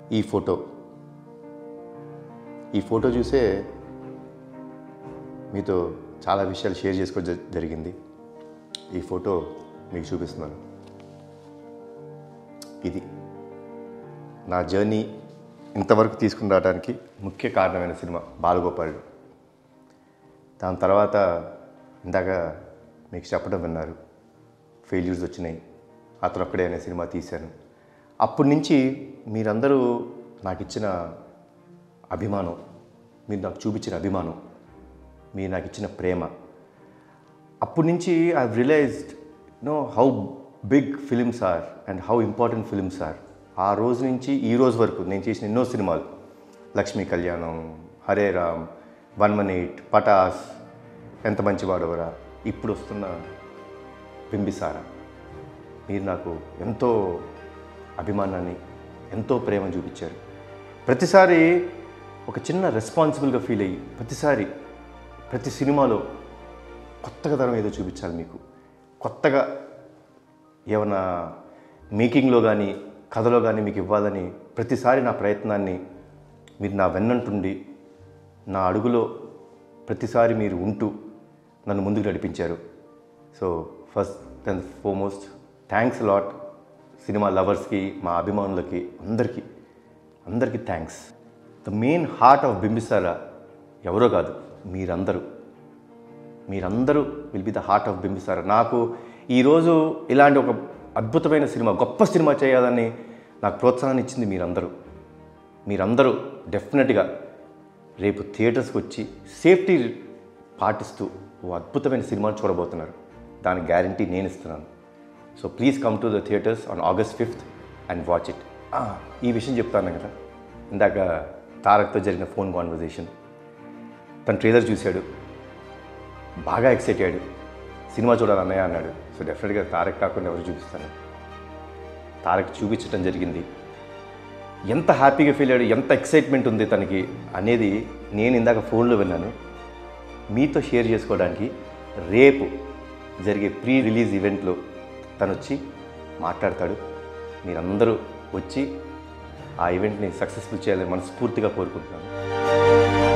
ఈ ఫోటో ఈ ఫోటో చూసే మీతో చాలా విషయాలు షేర్ చేసుకోవడం జ- జరిగింది ఈ ఫోటో మీకు చూపిస్తున్నాను ఇది నా జర్నీ ఇంతవరకు తీసుకుని రావడానికి ముఖ్య కారణమైన సినిమా బాలగోపాలుడు దాని తర్వాత ఇందాక మీకు చెప్పడం విన్నారు ఫెయిల్యూర్స్ వచ్చినాయి అతను ఒక్కడే అనే సినిమా తీశాను అప్పటి నుంచి మీరందరూ నాకు ఇచ్చిన అభిమానం మీరు నాకు చూపించిన అభిమానం మీరు నాకు ఇచ్చిన ప్రేమ అప్పటి నుంచి I realised no how big films are and how important films are ఆ రోజు నుంచి ఈ రోజు వరకు నేను చేసిన ఎన్నో సినిమాలు Lakshmi Kalyanam Hare Ram one one eight Pataas Entha Manchivaadavuraa ఇప్పుడు వస్తున్న బింబిసారా మీరు నాకు ఎంతో అభిమానాన్ని ఎంతో ప్రేమ చూపించారు ప్రతిసారి ఒక చిన్న రెస్పాన్సిబుల్గా ఫీల్ అయ్యి ప్రతిసారి ప్రతి సినిమాలో కొత్తగా తరం ఏదో చూపించాలి మీకు కొత్తగా ఏమైనా మేకింగ్లో కానీ కథలో కానీ మీకు ఇవ్వాలని ప్రతిసారి నా ప్రయత్నాన్ని మీరు నా వెన్నంటుండి నా అడుగులో ప్రతిసారి మీరు ఉంటూ నన్ను ముందుకు నడిపించారు so first and foremost thanks lot సినిమా లవర్స్కి మా అభిమానులకి అందరికీ అందరికీ thanks the main heart of Bimbisara ఎవరో కాదు మీరందరూ మీరందరూ will be the heart of Bimbisara నాకు ఈరోజు ఇలాంటి ఒక అద్భుతమైన సినిమా గొప్ప సినిమా చేయాలని నాకు ప్రోత్సాహాన్ని ఇచ్చింది మీరందరూ మీరందరూ డెఫినెట్గా రేపు థియేటర్స్కి వచ్చి సేఫ్టీ పాటిస్తూ ఓ అద్భుతమైన సినిమాను చూడబోతున్నారు దాని గ్యారంటీ నేను ఇస్తున్నాను so please come to the theatres on August fifth and watch it ఈ విషయం చెప్తాను కదా ఇందాక తారక్తో జరిగిన ఫోన్ కాన్వర్జేషన్ తన ట్రైలర్ చూశాడు బాగా ఎక్సైట్ అయ్యాడు సినిమా చూడాలి అన్నయ్య అన్నాడు సో డెఫినెట్గా తారక్ కాకుండా ఎవరు చూపిస్తాను తారక్ చూపించడం జరిగింది ఎంత హ్యాపీగా ఫీల్ అయ్యాడు ఎంత ఎక్సైట్మెంట్ ఉంది తనకి అనేది నేను ఇందాక ఫోన్లో విన్నాను మీతో షేర్ చేసుకోవడానికి రేపు జరిగే ప్రీ రిలీజ్ ఈవెంట్లో తను వచ్చి మాట్లాడతాడు మీరందరూ వచ్చి ఆ ఈవెంట్ని సక్సెస్ఫుల్ చేయాలని మనస్ఫూర్తిగా కోరుకుంటున్నాను